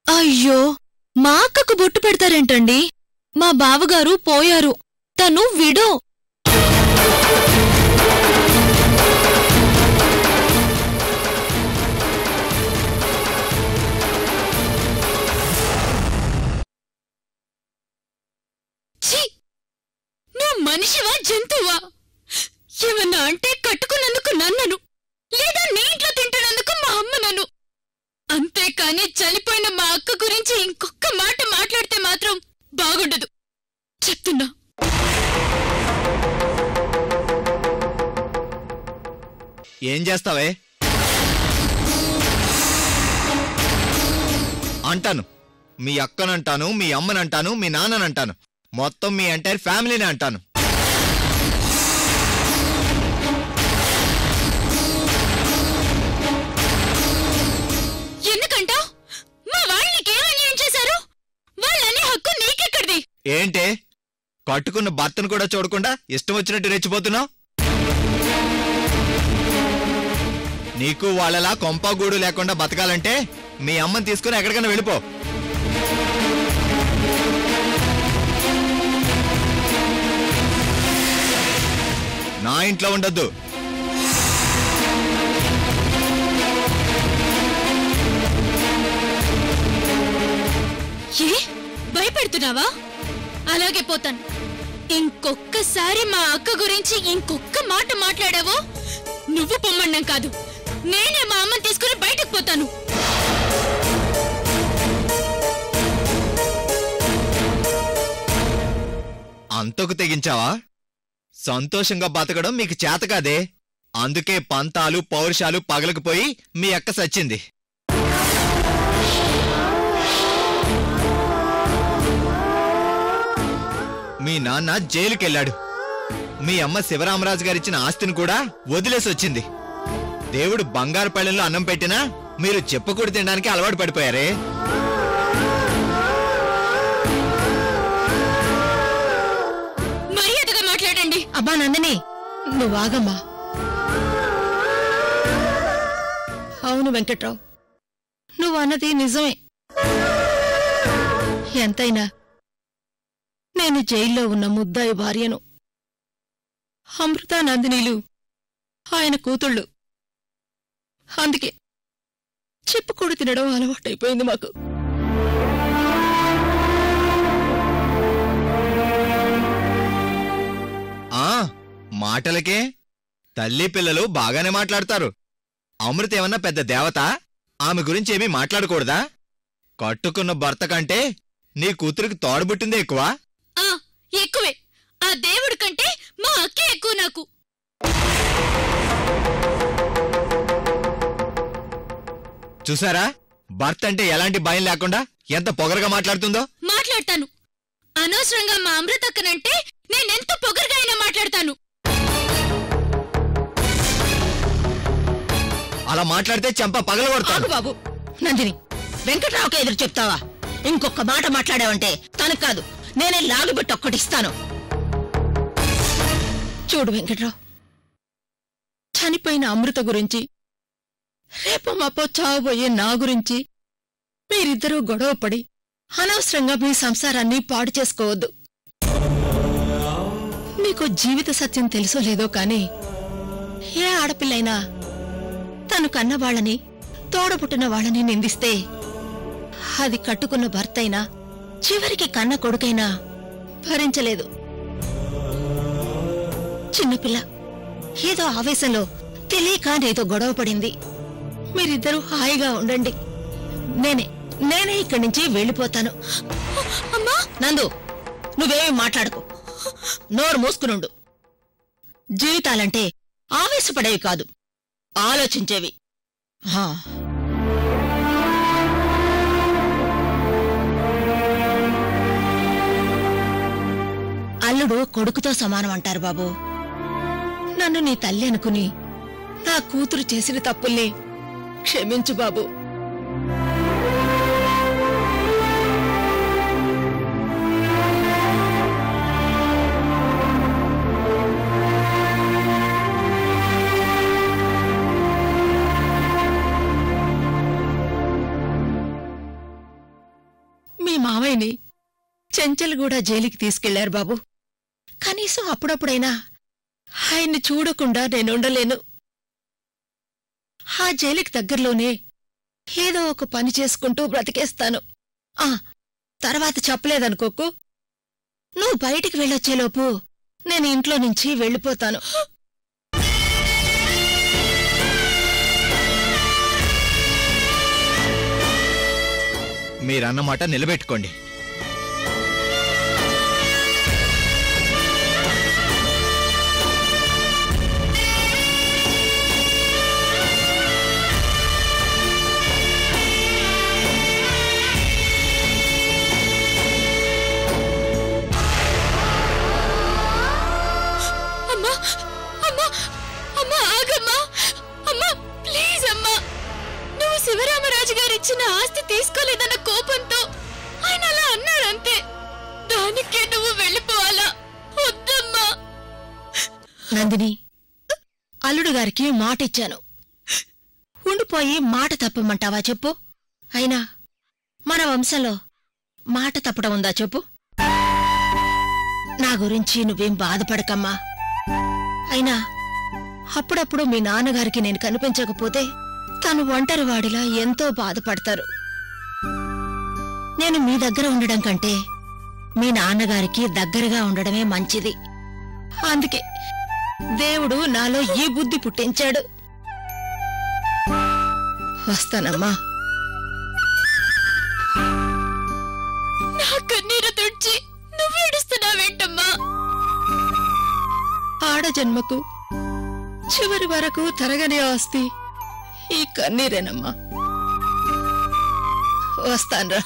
అయ్యో మా అక్కకు బొట్టు పెడతారేంటండి మా బావగారు పోయారు తను విడో ఛీ! నువ్వు మనిషివా జంతువా ఏమన్నా అంటే కట్టుకున్నందుకు నన్నను లేదా నీ ఇంట్లో తింటున్నందుకు మా అమ్మ నన్ను అంతేకాని చనిపోయిన మా అక్క గురించి ఇంకొక్క మాట మాట్లాడితే మాత్రం బాగుండదు చెప్తున్నా ఏం చేస్తావే అంటాను మీ అక్కనంటాను మీ అమ్మనంటాను మీ నాన్ననంటాను మొత్తం మీ ఎంటైర్ ఫ్యామిలీని అంటాను ఎందుకంటావ్ మా వాళ్ళు నీకేం అన్యాయం చేశారు వాళ్ళనే హక్కు నీకెక్కడిది ఏంటే కట్టుకున్న భర్తను కూడా చూడకుండా ఇష్టం వచ్చినట్టు రెచ్చిపోతున్నావు నీకు వాళ్ళలా కొంపగూడు లేకుండా బతకాలంటే మీ అమ్మని తీసుకుని ఎక్కడికైనా వెళ్ళిపో నా ఇంట్లో ఉండొద్దు ఏ భయపెడుతున్నావా అలాగే పోతాను ఇంకొక్కసారి మా అక్క గురించి ఇంకొక్క మాట మాట్లాడావో నువ్వు పొమ్మన్నాం కాదు నేనే మా అమ్మని తీసుకుని బయటకు పోతాను అంతకు తెగించావా సంతోషంగా బతకడం మీకు చేత కాదే అందుకే పంతాలు పౌరుషాలు పగలకపోయి మీ అక్క సచ్చింది మీ నాన్న జైలుకెళ్ళాడు మీ అమ్మ శివరామరాజు గారిచ్చిన ఆస్తిని కూడా వదిలేసి వచ్చింది దేవుడు బంగారు పళ్ళెంలో అన్నం పెట్టినా మీరు చెప్పకూడదు తినడానికి అలవాటు పడిపోయారే మర్యాదగా మాట్లాడండి అబ్బా నందిని నువ్వు ఆగమ్మా అవును వెంకట్రావు నువ్వు అన్నది నిజమే ఎంతైనా నేను జైల్లో ఉన్న ముద్దాయి భార్యను అమృత నందినీలు ఆయన కూతుళ్ళు అందుకే చెప్పుకూడు తినడం అలవాటైపోయింది మాకు ఆ మాటలకే తల్లి పిల్లలు బాగానే మాట్లాడతారు అమృత ఏమన్నా పెద్ద దేవత ఆమె గురించి ఏమీ మాట్లాడకూడదా కట్టుకున్న భర్త కంటే నీ కూతురికి తోడబుట్టిందే ఎక్కువ ఆ ఎక్కువే ఆ దేవుడి కంటే మా అక్కే ఎక్కువ నాకు చూసారా భర్త అంటే ఎలాంటి భయం లేకుండా ఎంత పొగరగా మాట్లాడుతుందో మాట్లాడతాను అనవసరంగా మా అమృతక్కనంటే నేనెంత పొగరుగా అయినా మాట్లాడతాను అలా మాట్లాడితే చెంప పగలగొడతాను ఆగు బాబు నందిని వెంకట్రావుకి ఎదురు చెప్తావా ఇంకొక మాట మాట్లాడావంటే తనకు కాదు నేనే లాగుబెట్టి ఒక్కటిస్తాను చూడు వెంకట్రావు చనిపోయిన అమృత గురించి రేపు మాపో చావబోయే నా గురించి మీరిద్దరూ గొడవపడి అనవసరంగా మీ సంసారాన్ని పాడు చేసుకోవద్దు మీకు జీవిత సత్యం తెలుసో లేదో కాని ఏ ఆడపిల్లైనా తను కన్న వాళ్ళని తోడబుట్టిన వాళ్ళని నిందిస్తే అది కట్టుకున్న భర్తైనా చివరికి కన్న కొడుకైనా భరించలేదు చిన్నపిల్ల ఏదో ఆవేశంలో తెలియక నీతో గొడవ పడింది మీరిద్దరూ హాయిగా ఉండండి నేనే నేనే ఇక్కడి నుంచి వెళ్ళిపోతాను అమ్మా నందు నువ్వేమీ మాట్లాడకు నోరు మూసుకునుండు జీవితాలంటే ఆవేశపడేవి కాదు ఆలోచించేవి హా. అల్లుడు కొడుకుతో సమానం అంటారు బాబు నన్ను నీ తల్లి అనుకుని నా కూతురు చేసిన తప్పుల్ని క్షమించు బాబు మీ మావయ్యని చెంచల్ కూడా జైలుకి తీసుకెళ్లారు బాబు కనీసం అప్పుడప్పుడైనా ఆయన్ని చూడకుండా నేనుండలేను ఆ జైలుకి దగ్గరలోనే ఏదో ఒక పని చేసుకుంటూ బ్రతికేస్తాను ఆ తర్వాత చెప్పలేదనుకోకు నువ్వు బయటికి వెళ్ళొచ్చేలోపు నేను ఇంట్లో నుంచి వెళ్ళిపోతాను మీరన్నమాట నిలబెట్టుకోండి అమ్మా అమ్మా అమ్మా ఆగమ్మా అమ్మా ప్లీజ్ అమ్మా నువ్వు శివరామరాజు గారు ఇచ్చిన ఆస్తి తీసుకోలేదన్న కోపంతో ఆయన అలా అన్నాడంతే దానికే నువ్వు వెళ్ళిపోవాలా వద్దమ్మా నందిని అల్లుడు గారికి మాట ఇచ్చాను ఉండిపోయి మాట తప్పమంటావా చెప్పు అయినా మన వంశంలో మాట తప్పడం ఉందా చెప్పు నా గురించి నువ్వేం బాధపడకమ్మా అయినా అప్పుడప్పుడు మీ నాన్నగారికి నేను కనిపించకపోతే తను ఒంటరివాడిలా ఎంతో బాధపడతారు నేను మీ దగ్గర ఉండడం కంటే మీ నాన్నగారికి దగ్గరగా ఉండడమే మంచిది అందుకే దేవుడు నాలో ఈ బుద్ధి పుట్టించాడు వస్తానమ్మా నా కన్నీరు తుడిచి నువ్వు ఏడుస్తున్నావేంటమ్మా ఆడ జన్మకు చివరి వరకు తరగని ఆస్తి ఈ కన్నీరేనమ్మా వస్తాన్రా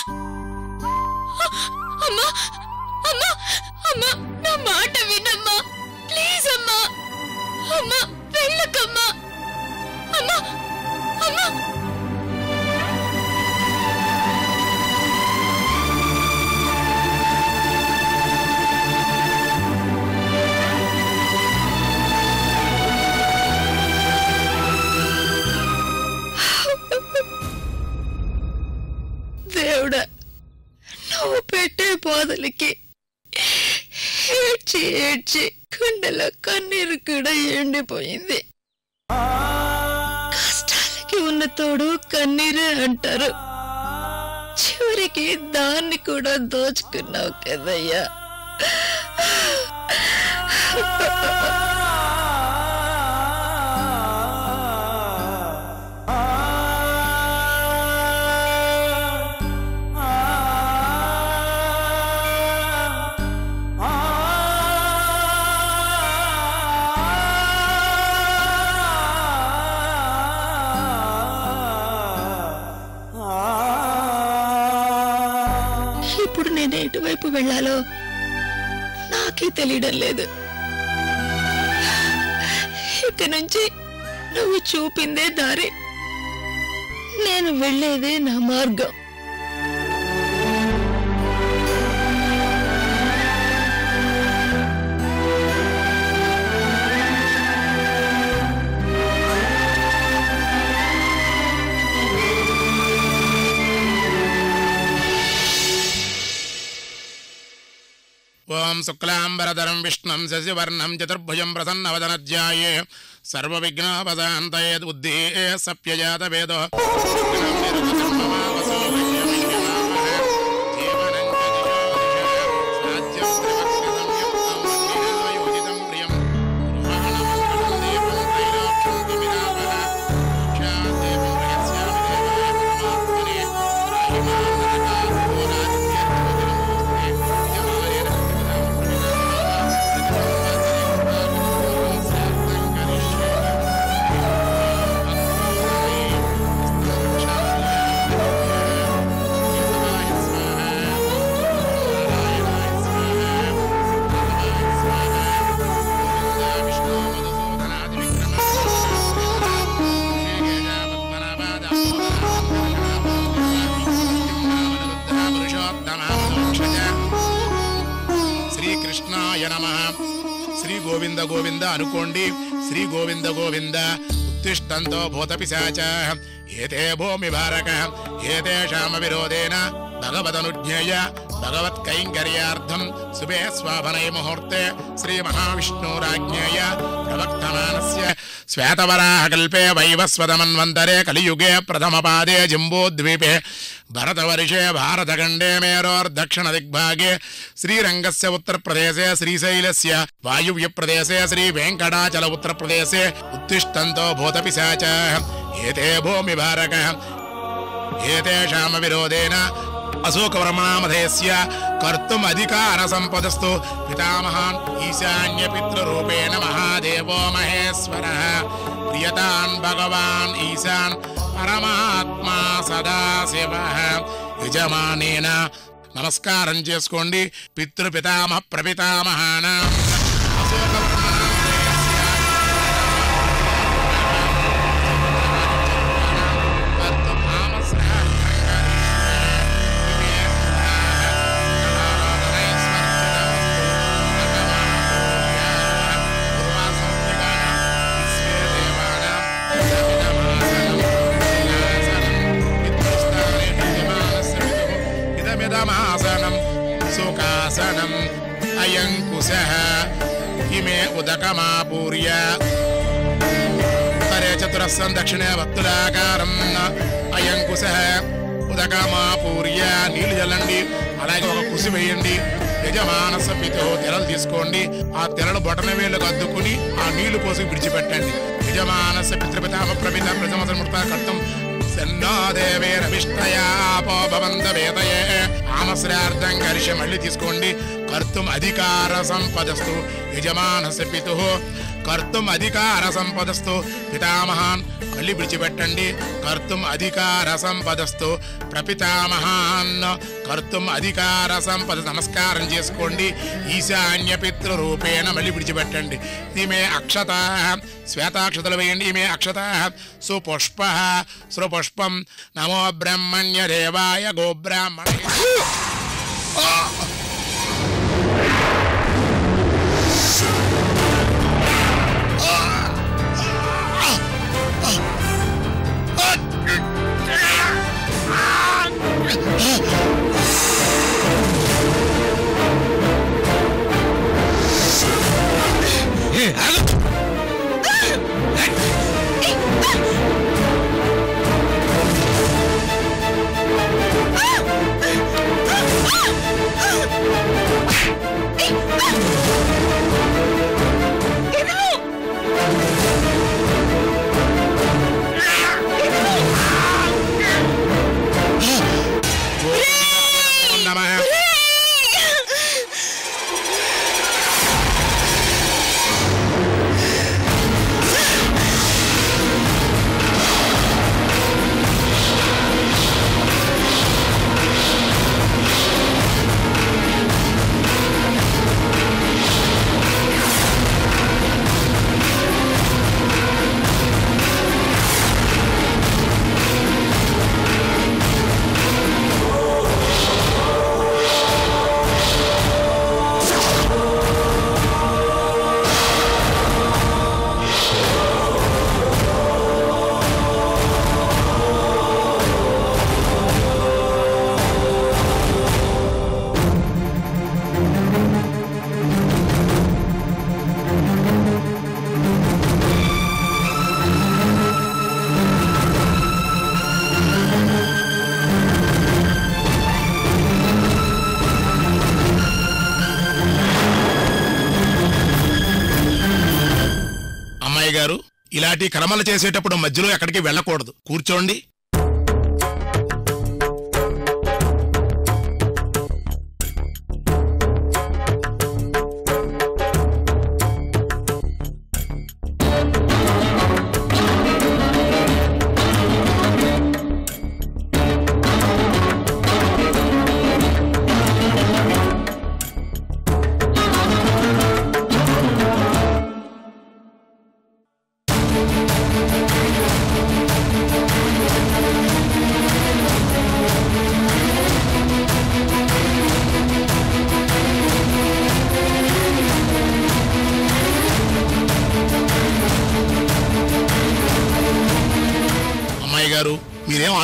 అమ్మా అమ్మా అమ్మా నా మాట వినమ్మా ప్లీజ్ అమ్మా అమ్మా వెళ్ళకమ్మా అమ్మా అమ్మా దేవుడా నువ్వు పెట్టే బాధలకి ఏడ్చి ఏడ్చి గుండెలో కన్నీరు కూడా ఎండిపోయింది కష్టాలకి ఉన్న తోడు కన్నీరే అంటారు చివరికి దాన్ని కూడా దోచుకున్నావు కదయ్యా ఇప్పుడు నేను ఎటువైపు వెళ్ళాలో నాకే తెలియడం లేదు ఇక నుంచి నువ్వు చూపిందే దారి నేను వెళ్ళేదే నా మార్గం ఓం శుక్లాంబరధరం విష్ణుం శశివర్ణం చతుర్భుజం ప్రసన్నవదనధ్యాయే సర్వవిఘ్నోపశాంతయే బుద్ధి సప్యజాత వేదో శ్రీకృష్ణాయ నమ శ్రీ గోవింద గోవింద అనుకోండి శ్రీ గోవింద గోవింద उत्तिष्ठन्तो भूतपिशाचाः एते भूमिभारकः एतेषामविरोधेन भगवदनुज्ञेय भगवत्कैङ्कर्यार्थम् शुभे स्वाभनै मुहूर्ते श्रीमहाविष्णुराज्ञेय प्रवर्तमानस्य श्वेतवराहकल्पे वैवस्वतमन्वन्तरे कलियुगे प्रथमपादे जम्बूद्वीपे भरतवर्षे भारतखण्डे मेरोर्दक्षिणदिग्भागे श्रीरङ्गस्य उत्तरप्रदेशे श्रीशैलस्य वायुव्यप्रदेशे श्रीवेङ्कटाचल उत्तरप्रदेशे उत्तिष्ठन्तो भूतपिशाचाः एते भूमिभारकः एतेषामविरोधेन अशोकवर्मणामधेयस्य कर्तुम् अधिकारसम्पदस्तु पितामहान् ईशान्यपितृरूपेण महादेवो महेश्वरः प्रियतान् भगवान् ईशान् పరమాత్మా సదాశివ యజమానేన నమస్కారం చేసుకోండి పితృపితామహ ప్రపితామహానాం ఇదమిదమాసనం సుఖాసనం అయం కుశః ఇమే ఉదకమాపూర్య ఉత్తరే చతురస్రం దక్షిణే భక్తులాకారం అయం కుశః ఉదకమాపూర్య నీళ్లు చల్లండి అలాగే ఒక కుసి వేయండి యజమానస పితో తెరలు తీసుకోండి ఆ తెరలు బొటన వేళ్ళకు అద్దుకుని ఆ నీళ్లు పోసి విడిచిపెట్టండి యజమానస పితృపితామ ప్రపిత ప్రథమ సమృత కర్తం సన్నాదేవేరవిష్టయాపో భవంత వేదయే ఆమశ్రార్థం గరిష మళ్ళీ తీసుకోండి కర్తుం అధికార సంపదస్తు యజమానస పితు కర్తుం అధికార సంపదస్తు పితామహాన్ మళ్ళీ విడిచిపెట్టండి కర్తుం అధికార సంపదస్తు ప్రపితామహాన్ కర్తుం అధికార సంపద నమస్కారం చేసుకోండి ఈశాన్య పితృరూపేణ మళ్ళీ విడిచిపెట్టండి ఈమె అక్షత శ్వేతాక్షతలు వేయండి ఈమె అక్షత సుపుష్ప సుపుష్పం నమో బ్రహ్మణ్య దేవాయ గోబ్రాహ్మణ నమః అమ్మాయి గారు ఇలాంటి కర్మలు చేసేటప్పుడు మధ్యలో ఎక్కడికి వెళ్ళకూడదు కూర్చోండి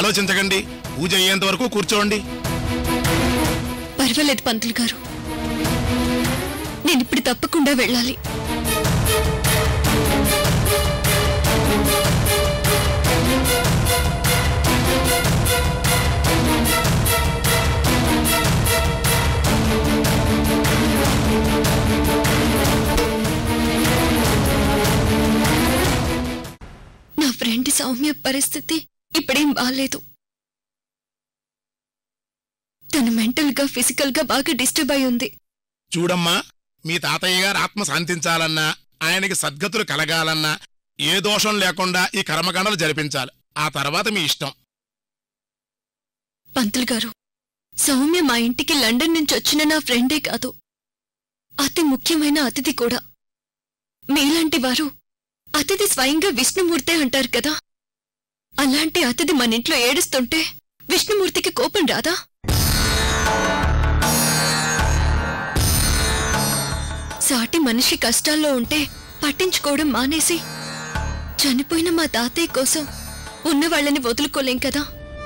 ఆలోచించకండి పూజ అయ్యేంత వరకు కూర్చోండి పర్వాలేదు పంతులు గారు నేను ఇప్పుడు తప్పకుండా వెళ్ళాలి నా ఫ్రెండ్ సౌమ్య పరిస్థితి ఇప్పుడేం బాలేదు తను మెంటల్ గా ఫిజికల్ గా బాగా డిస్టర్బ్ అయి ఉంది చూడమ్మా మీ తాతయ్య గారు ఆత్మ శాంతించాలన్నా ఆయనకి సద్గతులు కలగాలన్నా ఏ దోషం లేకుండా ఈ కర్మకాండలు జరిపించాలి ఆ తర్వాత మీ ఇష్టం పంతులు గారు సౌమ్య మా ఇంటికి లండన్ నుంచి వచ్చిన నా ఫ్రెండే కాదు అతి ముఖ్యమైన అతిథి కూడా మీలాంటి వారు అతిథి స్వయంగా విష్ణుమూర్తే అంటారు కదా అలాంటి అతిథి మన ఇంట్లో ఏడుస్తుంటే విష్ణుమూర్తికి కోపం రాదా సాటి మనిషి కష్టాల్లో ఉంటే పట్టించుకోవడం మానేసి చనిపోయిన మా తాతయ్య కోసం ఉన్న వాళ్ళని వదులుకోలేం కదా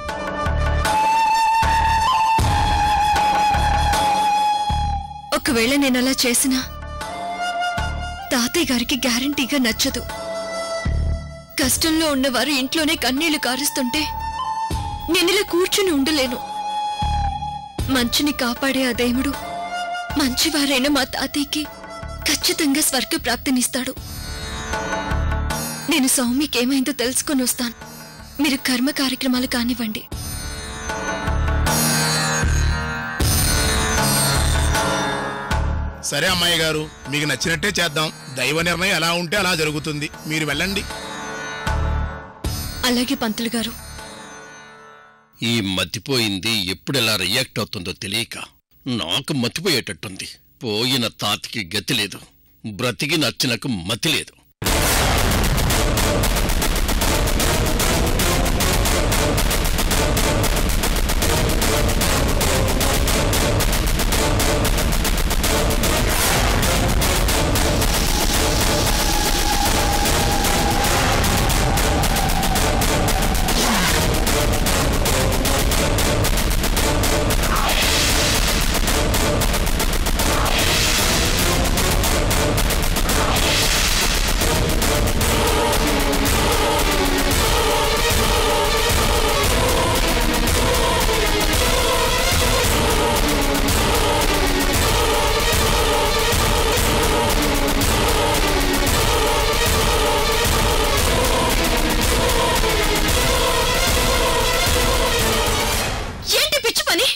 ఒకవేళ నేను అలా చేసినా తాతయ్య గారికి గ్యారంటీగా నచ్చదు కష్టంలో ఉన్నవారు ఇంట్లోనే కన్నీళ్లు కారుస్తుంటే నేనిలా కూర్చుని ఉండలేను మంచిని కాపాడే ఆ దేవుడు మంచివారైన మా తాతయ్యకి ఖచ్చితంగా స్వర్గ ప్రాప్తినిస్తాడు నేను సౌమ్యకి ఏమైందో తెలుసుకొని వస్తాను మీరు కర్మ కార్యక్రమాలు కానివ్వండి సరే అమ్మాయి గారు మీకు నచ్చినట్టే చేద్దాం దైవ నిర్ణయం ఎలా ఉంటే అలా జరుగుతుంది మీరు వెళ్ళండి అలాగే పంతులు గారు ఈ మతిపోయింది ఎప్పుడెలా రియాక్ట్ అవుతుందో తెలియక నాకు మతిపోయేటట్టుంది పోయిన తాతకి గతి లేదు బ్రతికి నచ్చినకు మతి లేదు ఏంటి పిచ్చి పని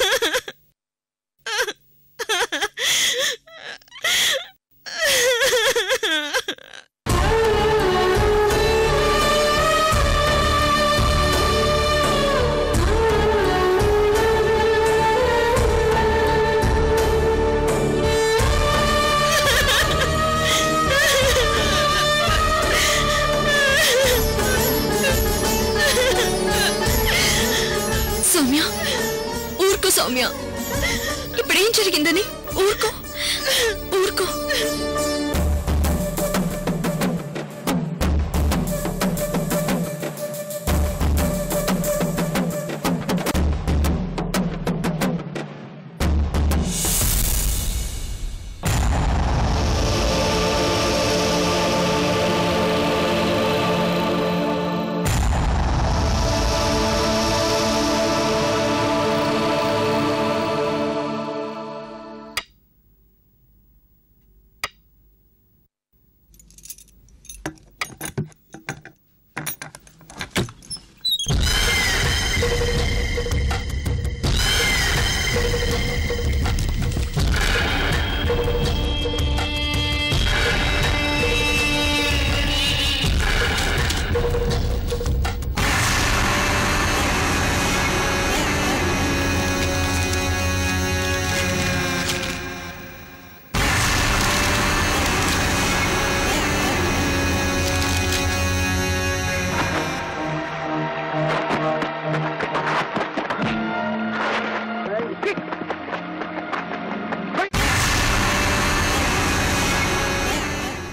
సౌమ్య ఊరుకో సౌమ్య ఇప్పుడేం జరిగిందని ఊరుకో ఊరుకో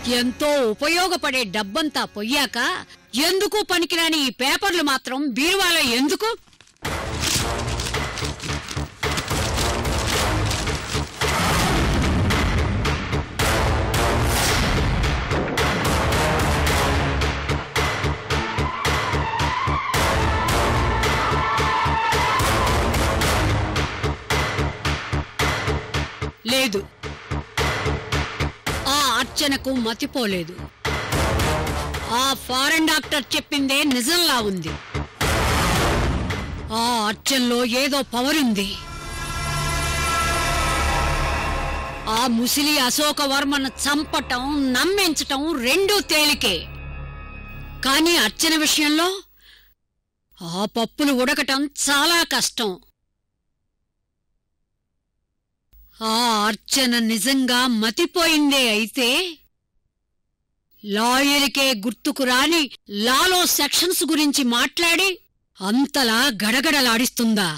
ఎంతో ఉపయోగపడే డబ్బంతా పొయ్యాక ఎందుకు పనికిరాని ఈ పేపర్లు మాత్రం బీరువాలో ఎందుకు లేదు ఆ అర్చనకు మతిపోలేదు ఆ ఫారెన్ డాక్టర్ చెప్పిందే నిజంలా ఉంది ఆ అర్చనలో ఏదో పవర్ ఉంది ఆ ముసిలి అశోకవర్మను చంపటం నమ్మించటం రెండూ తేలికే కానీ అర్చన విషయంలో ఆ పప్పులు ఉడకటం చాలా కష్టం ఆ అర్చన నిజంగా మతిపోయిందే అయితే లాయర్కే గుర్తుకు రాని లాలో సెక్షన్స్ గురించి మాట్లాడి అంతలా గడగడలాడిస్తుందా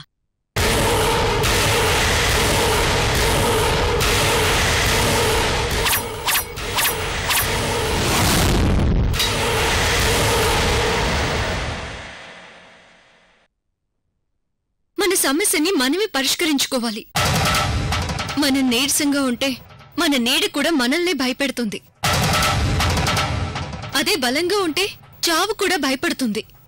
మన సమస్యని మనమే పరిష్కరించుకోవాలి మనం నీరసంగా ఉంటే మన నీడ కూడా మనల్ని భయపెడుతుంది అదే బలంగా ఉంటే చావు కూడా భయపడుతుంది